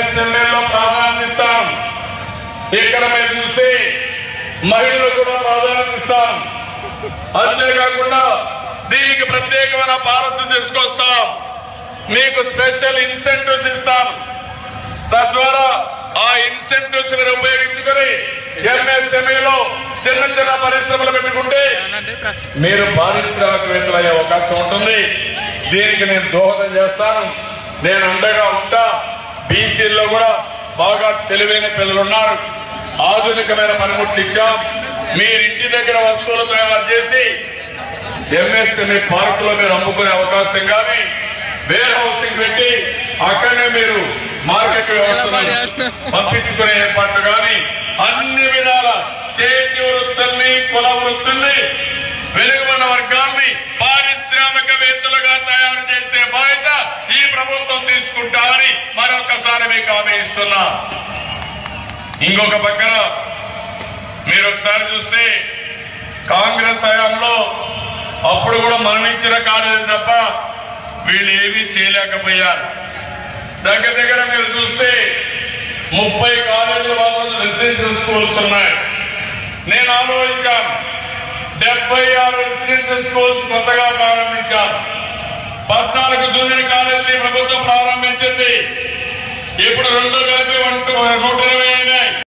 ఎంఎస్ఎంఏలో ప్రాధాన్యత ఇస్తాం ఇక్కడ మీరు చూస్తే మహిళలు కూడా ప్రాధాన్యత ఇస్తాం అంతేకాకుండా దీనికి ప్రత్యేకమైన భారత్ తీసుకొస్తాం మీకు స్పెషల్ ఇన్సెంటివ్స్ ఇస్తాం తద్వారా ఆ ఇన్సెంటివ్స్ మీరు ఉపయోగించుకొని ఎంఎస్ఎంఏలో చిన్న చిన్న పరిశ్రమలు పెట్టుకుంటే అంటే ప్రెస్ మీరు పారిశ్రామికవేత్తలు అయ్యే అవకాశం ఉంటుంది దీనికి నేను దోహదం చేస్తాను నేను అండగా ఉంటా బీసీల్లో కూడా బాగా తెలివైన పిల్లలు ఉన్నారు ఆధునికమైన పనిముట్లు ఇచ్చాం మీరు ఇంటి దగ్గర వస్తువులు తయారు చేసి ఎంఎస్ఎంఈ పార్క్ లో మీరు అమ్ముకునే అవకాశం కానీ వేర్ హౌసింగ్ పెట్టి అక్కడనే మీరు మార్కెట్ వ్యవస్థను పంపించుకునే ఏర్పాట్లు కానీ అన్ని విధాల చేతి వృత్తుల్ని కుల వృత్తుల్ని వెలుగుబడిన వర్గాల్ని పారిశ్రామికవేత్తలుగా తయారు చేసే బాధ్యత ఈ ప్రభుత్వం తీసుకుంటామని మరొకసారి మీకు హామీ ఇస్తున్నా ఇంకొక పక్కన మీరు ఒకసారి చూస్తే కాంగ్రెస్ హయాంలో అప్పుడు కూడా మరణించిన కాలేదు తప్ప వీళ్ళు ఏమీ చేయలేకపోయారు దగ్గర దగ్గర మీరు చూస్తే ముప్పై కాలేజీల వాళ్ళు రెసిడెన్షియల్ స్కూల్స్ ఉన్నాయి నేను ఆలోచించాను డెబ్బై ఆరు రెసిడెన్షియల్ స్కూల్స్ కొత్తగా ప్రారంభించాను పద్నాలుగు జూనియర్ కాలేజీ ప్రభుత్వం ప్రారంభించింది ఇప్పుడు రెండు కలిపి వన్ నూట ఇరవై అయినాయి